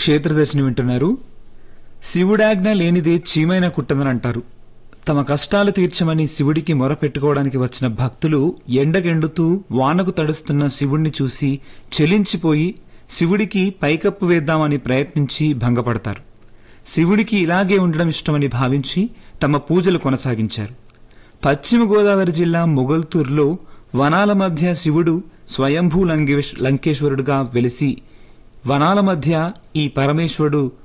క్షేత్రదర్శిని వింటున్నారు శివుడాజ్ఞ లేనిదే చీమైన కుట్టదని అంటారు తమ కష్టాలు తీర్చమని శివుడికి మొరపెట్టుకోవడానికి వచ్చిన భక్తులు ఎండగెండుతూ వానకు తడుస్తున్న శివుణ్ణి చూసి చెలించిపోయి శివుడికి పైకప్పు వేద్దామని ప్రయత్నించి భంగపడతారు శివుడికి ఇలాగే ఉండడం ఇష్టమని భావించి తమ పూజలు కొనసాగించారు పశ్చిమ గోదావరి జిల్లా మొగల్తూరులో వనాల మధ్య శివుడు స్వయంభూ లంకేశ్ లంకేశ్వరుడుగా వెలిసి వనాల మధ్య ఈ పరమేశ్వరుడు